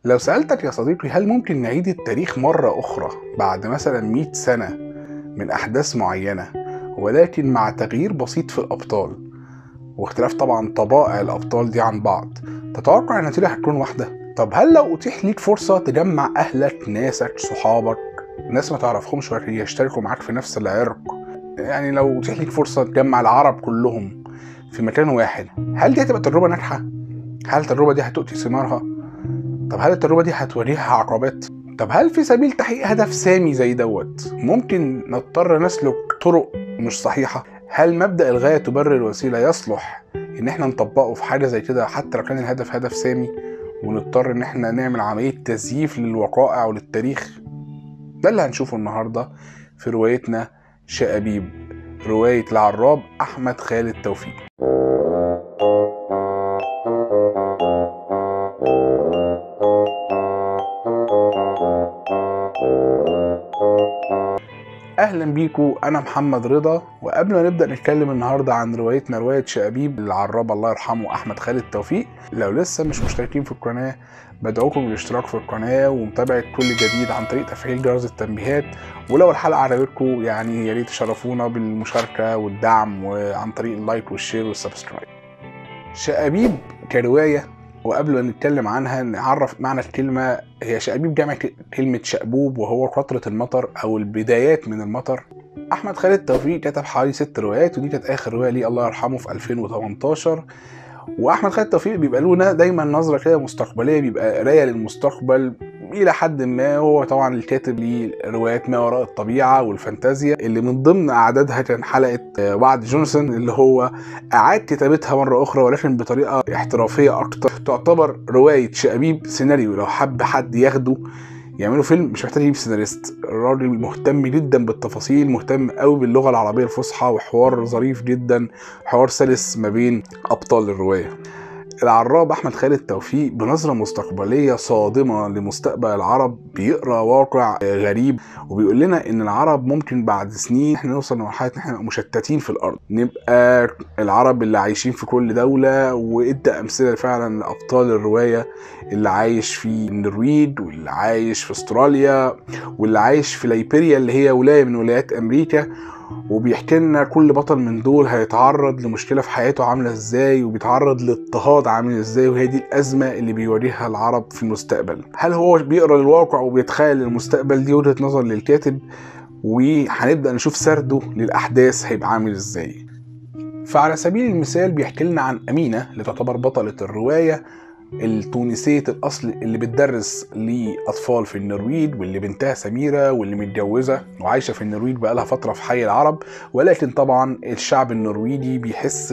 لو سألتك يا صديقي هل ممكن نعيد التاريخ مرة أخرى بعد مثلا 100 سنة من أحداث معينة ولكن مع تغيير بسيط في الأبطال واختلاف طبعا طبائع الأبطال دي عن بعض تتوقع النتيجة هتكون واحدة؟ طب هل لو أتيح ليك فرصة تجمع أهلك ناسك صحابك ناس ما تعرفهمش ولكن يشتركوا معاك في نفس العرق يعني لو أتيح ليك فرصة تجمع العرب كلهم في مكان واحد هل دي هتبقى تجربة ناجحة؟ هل التجربة دي هتؤتي ثمارها؟ طب هل التجربة دي هتواجهها عقبات؟ طب هل في سبيل تحقيق هدف سامي زي دوت ممكن نضطر نسلك طرق مش صحيحة؟ هل مبدأ الغاية تبرر الوسيلة يصلح إن احنا نطبقه في حاجة زي كده حتى لو كان الهدف هدف سامي ونضطر إن احنا نعمل عملية تزييف للوقائع وللتاريخ؟ ده اللي هنشوفه النهاردة في روايتنا شقابيب رواية العراب أحمد خالد توفيق اهلا بيكم انا محمد رضا وقبل ما نبدا نتكلم النهارده عن روايتنا روايه شقابيب للعراب الله يرحمه احمد خالد توفيق لو لسه مش مشتركين في القناه بدعوكم للاشتراك في القناه ومتابعه كل جديد عن طريق تفعيل جرس التنبيهات ولو الحلقه عجبتكم يعني يا ريت تشرفونا بالمشاركه والدعم وعن طريق اللايك والشير والسبسكرايب شقابيب كروايه وقبل ما نتكلم عنها نعرف معنى الكلمة هي شقابيب جمع كلمة شقبوب وهو قطرة المطر أو البدايات من المطر أحمد خالد توفيق كتب حوالي ست روايات ودي كانت آخر رواية ليه الله يرحمه في 2018 واحمد خالد توفيق بيبقى له دايما نظره كده مستقبليه بيبقى قرايه للمستقبل الى حد ما هو طبعا الكاتب لروايات ما وراء الطبيعه والفانتازيا اللي من ضمن اعدادها كان حلقه وعد جونسون اللي هو اعاد كتابتها مره اخرى ولكن بطريقه احترافيه اكتر تعتبر روايه شقابيب سيناريو لو حب حد ياخده يعملوا فيلم مش محتاج يجيب سيناريست الراجل مهتم جدا بالتفاصيل مهتم قوي باللغه العربيه الفصحى وحوار ظريف جدا حوار سلس ما بين ابطال الروايه العراب احمد خالد توفيق بنظره مستقبليه صادمه لمستقبل العرب بيقرا واقع غريب وبيقول لنا ان العرب ممكن بعد سنين احنا نوصل لمرحله ان احنا مشتتين في الارض نبقى العرب اللي عايشين في كل دوله وادى امثله فعلا لابطال الروايه اللي عايش في النرويج واللي عايش في استراليا واللي عايش في ليبيريا اللي هي ولايه من ولايات امريكا وبيحكي لنا كل بطل من دول هيتعرض لمشكله في حياته عامله ازاي وبيتعرض لاضطهاد عامل ازاي وهي دي الازمه اللي بيواجهها العرب في المستقبل هل هو بيقرا الواقع وبيتخيل المستقبل دي وجهه نظر للكاتب وهنبدا نشوف سرده للاحداث هيبقى عامل ازاي فعلى سبيل المثال بيحكي لنا عن امينه اللي تعتبر بطله الروايه التونسية الأصل اللي بتدرس لأطفال في النرويج واللي بنتها سميرة واللي متجوزة وعايشة في النرويج بقالها فترة في حي العرب ولكن طبعا الشعب النرويجي بيحس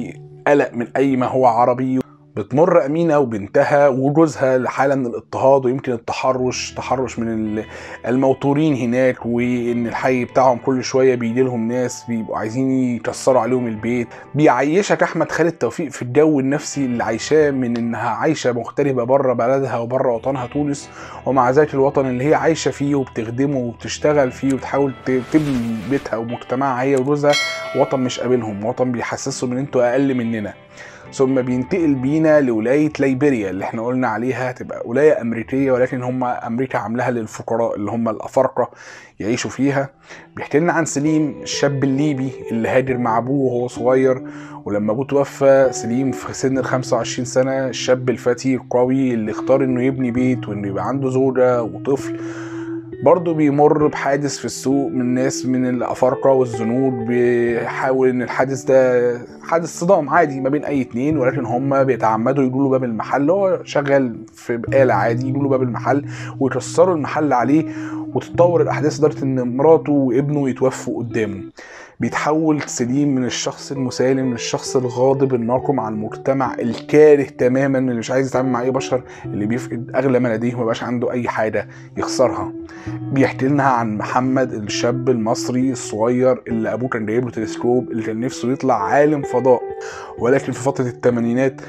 بقلق من أي ما هو عربي بتمر أمينة وبنتها وجوزها لحالة من الاضطهاد ويمكن التحرش تحرش من الموتورين هناك وإن الحي بتاعهم كل شوية بيجي لهم ناس بيبقوا عايزين يكسروا عليهم البيت بيعيشك أحمد خالد توفيق في الجو النفسي اللي عايشاه من إنها عايشة مغتربة بره بلدها وبره وطنها تونس ومع ذلك الوطن اللي هي عايشة فيه وبتخدمه وبتشتغل فيه وبتحاول تبني بيتها ومجتمعها هي وجوزها وطن مش قابلهم وطن بيحسسهم إن أنتوا أقل مننا ثم بينتقل بينا لولاية ليبيريا اللي احنا قلنا عليها تبقى ولاية أمريكية ولكن هم أمريكا عاملاها للفقراء اللي هم الأفارقة يعيشوا فيها بيحكي لنا عن سليم الشاب الليبي اللي هاجر مع أبوه وهو صغير ولما أبوه توفى سليم في سن ال 25 سنة الشاب الفتي القوي اللي اختار إنه يبني بيت وإنه يبقى عنده زوجة وطفل برضه بيمر بحادث في السوق من ناس من الافارقه والزنود بيحاول ان الحادث ده حادث صدام عادي ما بين اي اتنين ولكن هم بيتعمدوا يجوا باب المحل هو شغال في بقاله عادي يجوا باب المحل ويكسروا المحل عليه وتتطور الاحداث لدرجه ان مراته وابنه يتوفوا قدامه بيتحول سليم من الشخص المسالم من الشخص الغاضب الناقم على المجتمع الكاره تماما اللي مش عايز يتعامل مع اي بشر اللي بيفقد اغلى ما لديه ومبقاش عنده اي حاجه يخسرها بيحكي لنا عن محمد الشاب المصري الصغير اللي ابوه كان جايب له تلسكوب اللي كان نفسه يطلع عالم فضاء ولكن في فتره الثمانينات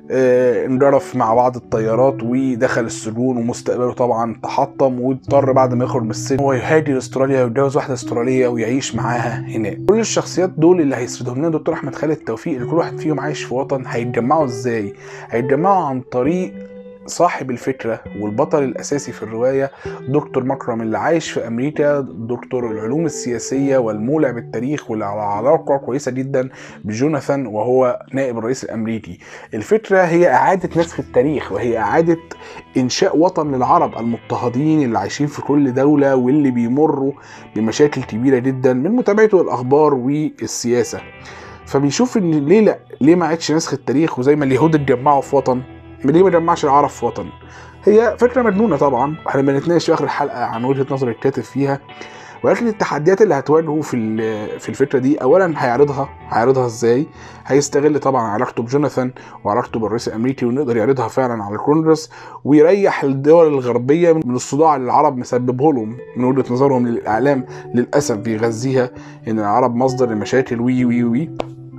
آه انجرف مع بعض الطيارات ودخل السجون ومستقبله طبعا تحطم واضطر بعد ما يخرج من السجن هو يهاجر استراليا ويتجوز واحده استراليه ويعيش معاها هناك كل الشخصيات دول اللي هيسردهم لنا دكتور احمد خالد توفيق اللي كل واحد فيهم عايش في وطن هيتجمعوا ازاي هيتجمعوا عن طريق صاحب الفكرة والبطل الأساسي في الرواية دكتور مكرم اللي عايش في أمريكا دكتور العلوم السياسية والمولع بالتاريخ واللي على علاقة كويسة جدا بجوناثان وهو نائب الرئيس الأمريكي الفكرة هي إعادة نسخ التاريخ وهي إعادة إنشاء وطن للعرب المضطهدين اللي عايشين في كل دولة واللي بيمروا بمشاكل كبيرة جدا من متابعته الأخبار والسياسة فبيشوف ان ليه لا ليه ما عادش نسخ التاريخ وزي ما اليهود اتجمعوا في وطن ليه ما جمعش العرب في وطن هي فكره مجنونه طبعا احنا بنتناقش في اخر الحلقه عن وجهه نظر الكاتب فيها ولكن التحديات اللي هتواجهه في في الفكره دي اولا هيعرضها هيعرضها ازاي هيستغل طبعا علاقته بجوناثان وعلاقته بالرئيس الامريكي ونقدر يعرضها فعلا على الكونجرس ويريح الدول الغربيه من الصداع اللي العرب مسببه لهم من وجهه نظرهم للاعلام للاسف بيغذيها ان العرب مصدر المشاكل وي وي وي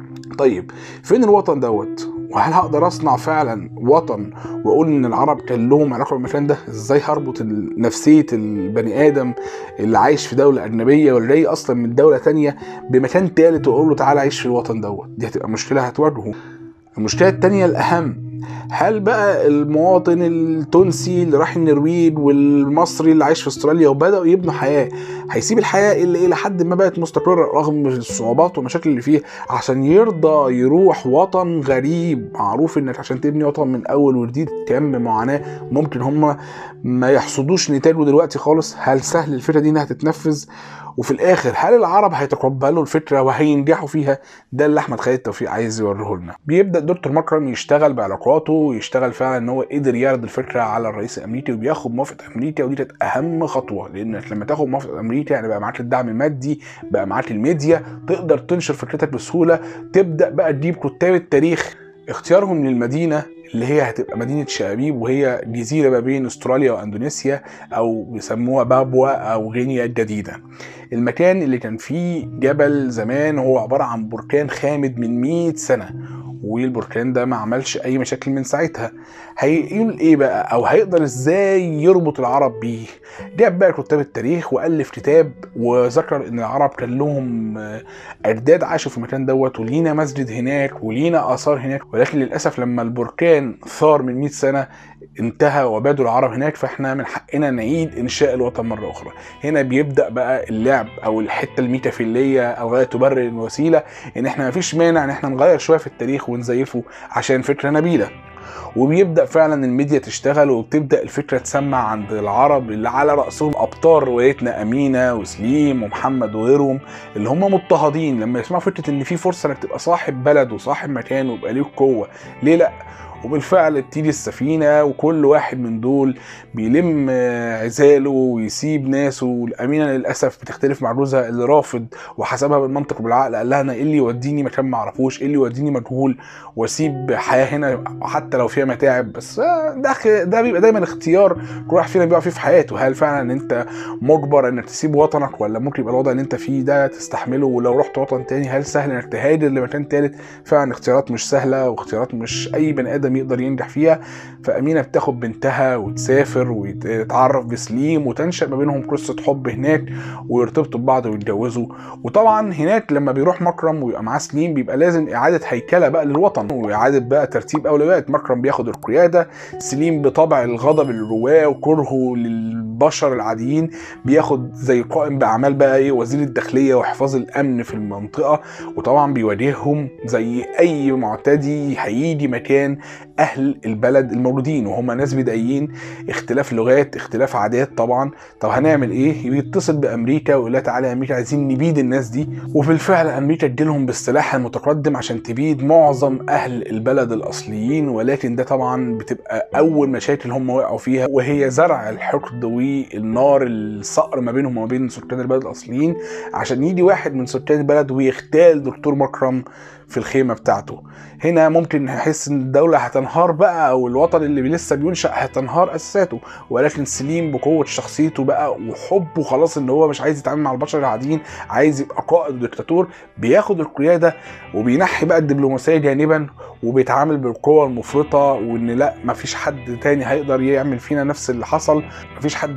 طيب فين الوطن دوت وهل هقدر اصنع فعلا وطن واقول ان العرب كان لهم علاقه بالمكان ده ازاي هربط نفسيه البني ادم اللي عايش في دوله اجنبيه واللي جاي اصلا من دوله تانية بمكان تالت واقول له تعالى عيش في الوطن دوت دي هتبقى مشكله هتواجهه المشكله التانية الاهم هل بقى المواطن التونسي اللي راح النرويج والمصري اللي عايش في استراليا وبداوا يبنوا حياه هيسيب الحياه اللي الى حد ما بقت مستقره رغم الصعوبات والمشاكل اللي فيها عشان يرضى يروح وطن غريب معروف انك عشان تبني وطن من اول وجديد كم معاناه ممكن هم ما يحصدوش نتاجه دلوقتي خالص هل سهل الفكره دي انها تتنفذ وفي الاخر هل العرب هيتقبلوا الفكره وهينجحوا فيها ده اللي احمد خالد توفيق عايز يوريه لنا بيبدا دكتور مكرم يشتغل بعلاقاته ويشتغل فعلا ان هو قدر يعرض الفكره على الرئيس الامريكي وبياخد موافقه امريكا ودي كانت اهم خطوه لانك لما تاخد موافقه امريكا يعني بقى معاك الدعم المادي بقى معاك الميديا تقدر تنشر فكرتك بسهوله تبدا بقى تجيب كتاب التاريخ اختيارهم للمدينه اللي هي هتبقى مدينة شابيب وهي جزيرة ما بين استراليا واندونيسيا او بيسموها بابوا او غينيا الجديدة المكان اللي كان فيه جبل زمان هو عبارة عن بركان خامد من 100 سنة والبركان ده ما عملش اي مشاكل من ساعتها هيقول ايه بقى او هيقدر ازاي يربط العرب بيه جاب بقى كتاب التاريخ والف كتاب وذكر ان العرب كان لهم اجداد عاشوا في المكان دوت ولينا مسجد هناك ولينا اثار هناك ولكن للاسف لما البركان ثار من 100 سنه انتهى وبادوا العرب هناك فاحنا من حقنا نعيد انشاء الوطن مره اخرى هنا بيبدا بقى اللعب او الحته الميتافيليه الغايه تبرر الوسيله ان احنا مفيش مانع ان احنا نغير شويه في التاريخ ونزيفه عشان فكره نبيله وبيبدا فعلا الميديا تشتغل وبتبدا الفكره تسمع عند العرب اللي على راسهم ابطال روايتنا امينه وسليم ومحمد وغيرهم اللي هم مضطهدين لما يسمعوا فكره ان في فرصه انك تبقى صاحب بلد وصاحب مكان ويبقى ليك قوه ليه لا وبالفعل بتيجي السفينة وكل واحد من دول بيلم عزاله ويسيب ناسه والأمينة للأسف بتختلف مع جوزها اللي رافض وحسبها بالمنطق وبالعقل قال لها أنا إيه اللي يوديني مكان ما أعرفوش إيه اللي يوديني مجهول وأسيب حياة هنا حتى لو فيها متاعب بس ده ده بيبقى دايما اختيار كل واحد فينا بيقع فيه في حياته هل فعلا أنت مجبر إنك تسيب وطنك ولا ممكن يبقى الوضع اللي أنت فيه ده تستحمله ولو رحت وطن تاني هل سهل إنك تهاجر لمكان تالت فعلا اختيارات مش سهلة واختيارات مش أي بني آدم ادم يقدر ينجح فيها فامينه بتاخد بنتها وتسافر وتتعرف بسليم وتنشا ما بينهم قصه حب هناك ويرتبطوا ببعض ويتجوزوا وطبعا هناك لما بيروح مكرم ويبقى معاه سليم بيبقى لازم اعاده هيكله بقى للوطن واعاده بقى ترتيب اولويات مكرم بياخد القياده سليم بطبع الغضب اللي جواه وكرهه للبشر العاديين بياخد زي قائم باعمال بقى ايه وزير الداخليه وحفاظ الامن في المنطقه وطبعا بيواجههم زي اي معتدي هيجي مكان اهل البلد المولودين وهم ناس بدائيين اختلاف لغات اختلاف عادات طبعا طب هنعمل ايه بيتصل بامريكا ويقول لها تعالى يا امريكا عايزين نبيد الناس دي وبالفعل امريكا تجيلهم بالسلاح المتقدم عشان تبيد معظم اهل البلد الاصليين ولكن ده طبعا بتبقى اول مشاكل هم وقعوا فيها وهي زرع الحقد والنار الصقر ما بينهم وما بين سكان البلد الاصليين عشان يجي واحد من سكان البلد ويغتال دكتور مكرم في الخيمه بتاعته هنا ممكن نحس ان الدوله هتنهار بقى او الوطن اللي لسه بينشا هتنهار اساساته ولكن سليم بقوه شخصيته بقى وحبه خلاص ان هو مش عايز يتعامل مع البشر العاديين عايز يبقى قائد وديكتاتور بياخد القياده وبينحي بقى الدبلوماسيه جانبا وبيتعامل بالقوه المفرطه وان لا مفيش حد تاني هيقدر يعمل فينا نفس اللي حصل مفيش حد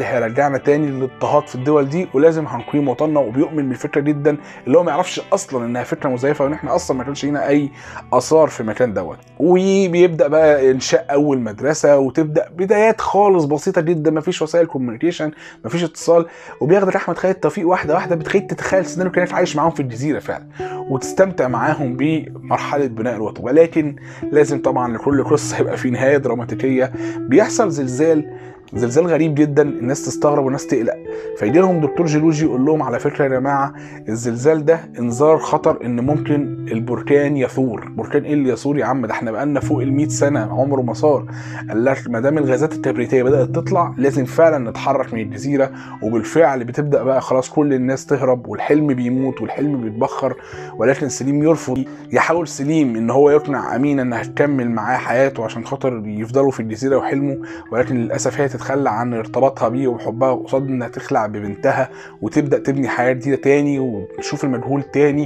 حد هيرجعنا تاني للاضطهاد في الدول دي ولازم هنقيم وطننا وبيؤمن بالفكره جدا اللي هو ما يعرفش اصلا انها فكره مزيفه وان احنا اصلا ما كانش لينا اي اثار في المكان دوت وبيبدا بقى انشاء اول مدرسه وتبدا بدايات خالص بسيطه جدا ما فيش وسائل كوميونيكيشن ما فيش اتصال وبياخد احمد خالد توفيق واحده واحده بتخيل تتخيل سيناريو كانك عايش معاهم في الجزيره فعلا وتستمتع معاهم بمرحله بناء الوطن ولكن لازم طبعا لكل قصه يبقى في نهايه دراماتيكيه بيحصل زلزال زلزال غريب جدا الناس تستغرب والناس تقلق فيجي لهم دكتور جيولوجي يقول لهم على فكره يا جماعه الزلزال ده انذار خطر ان ممكن البركان يثور بركان ايه اللي يثور يا عم ده احنا بقالنا فوق ال 100 سنه عمره ما صار قال لك ما دام الغازات الكبريتيه بدات تطلع لازم فعلا نتحرك من الجزيره وبالفعل بتبدا بقى خلاص كل الناس تهرب والحلم بيموت والحلم بيتبخر ولكن سليم يرفض يحاول سليم ان هو يقنع امينه انها تكمل معاه حياته عشان خاطر يفضلوا في الجزيره ويحلموا ولكن للاسف هي تتخلى عن ارتباطها بيه وحبها قصاد انها تخلع ببنتها وتبدا تبني حياه جديده تاني وتشوف المجهول تاني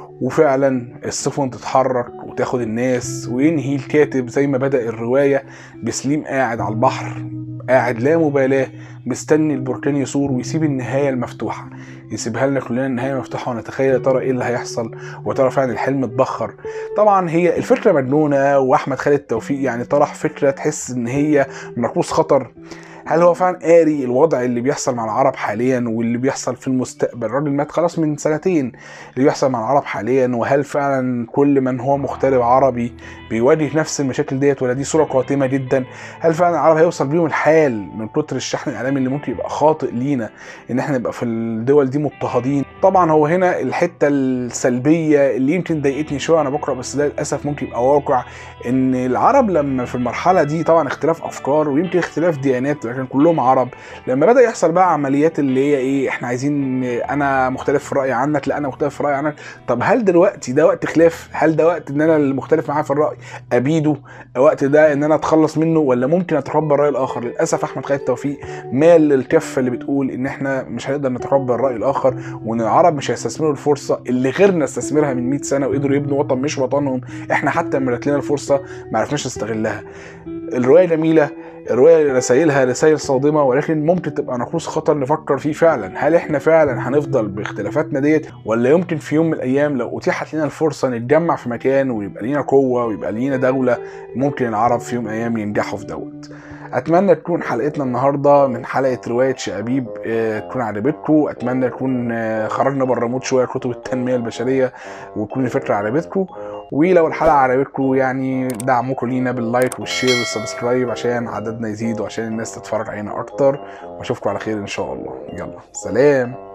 وفعلا السفن تتحرك وتاخد الناس وينهي الكاتب زي ما بدأ الرواية بسليم قاعد على البحر قاعد لا مبالاة مستني البركان يثور ويسيب النهاية المفتوحة يسيبها لنا كلنا النهاية مفتوحة ونتخيل يا ترى ايه اللي هيحصل وترى فعلا الحلم اتبخر طبعا هي الفكرة مجنونة واحمد خالد توفيق يعني طرح فكرة تحس ان هي منقوص خطر هل هو فعلا قاري الوضع اللي بيحصل مع العرب حاليا واللي بيحصل في المستقبل الراجل مات خلاص من سنتين اللي بيحصل مع العرب حاليا وهل فعلا كل من هو مغترب عربي بيواجه نفس المشاكل ديت ولا دي صوره قاتمه جدا هل فعلا العرب هيوصل بيهم الحال من كتر الشحن الاعلامي اللي ممكن يبقى خاطئ لينا ان احنا نبقى في الدول دي مضطهدين طبعا هو هنا الحته السلبيه اللي يمكن ضايقتني شويه وانا بقرا بس ده للاسف ممكن يبقى واقع ان العرب لما في المرحله دي طبعا اختلاف افكار ويمكن اختلاف ديانات لكن كلهم عرب لما بدا يحصل بقى عمليات اللي هي ايه احنا عايزين انا مختلف في الراي عنك لا انا مختلف في الراي عنك طب هل دلوقتي ده وقت خلاف هل ده وقت ان انا المختلف معاه في الراي ابيده وقت ده ان انا اتخلص منه ولا ممكن اتقبل الراي الاخر للاسف احمد خالد توفيق مال للكفه اللي بتقول ان احنا مش هنقدر نتقبل الراي الاخر وان العرب مش هيستثمروا الفرصه اللي غيرنا استثمرها من 100 سنه وقدروا يبنوا وطن مش وطنهم احنا حتى لما جات لنا الفرصه ما عرفناش نستغلها الروايه جميله الروايه رسائلها رسائل صادمه ولكن ممكن تبقى نقوص خطر نفكر فيه فعلا هل احنا فعلا هنفضل باختلافاتنا ديت ولا يمكن في يوم من الايام لو اتيحت لنا الفرصه نتجمع في مكان ويبقى لينا قوه ويبقى لينا دوله ممكن العرب في يوم من الايام ينجحوا في دوت اتمنى تكون حلقتنا النهارده من حلقه روايه شقابيب اه تكون عجبتكم اتمنى تكون اه خرجنا بره مود شويه كتب التنميه البشريه وتكون الفكره عجبتكم ولو الحلقه عجبتكم يعني دعمكم لينا باللايك والشير والسبسكرايب عشان عددنا يزيد وعشان الناس تتفرج علينا اكتر واشوفكم على خير ان شاء الله يلا سلام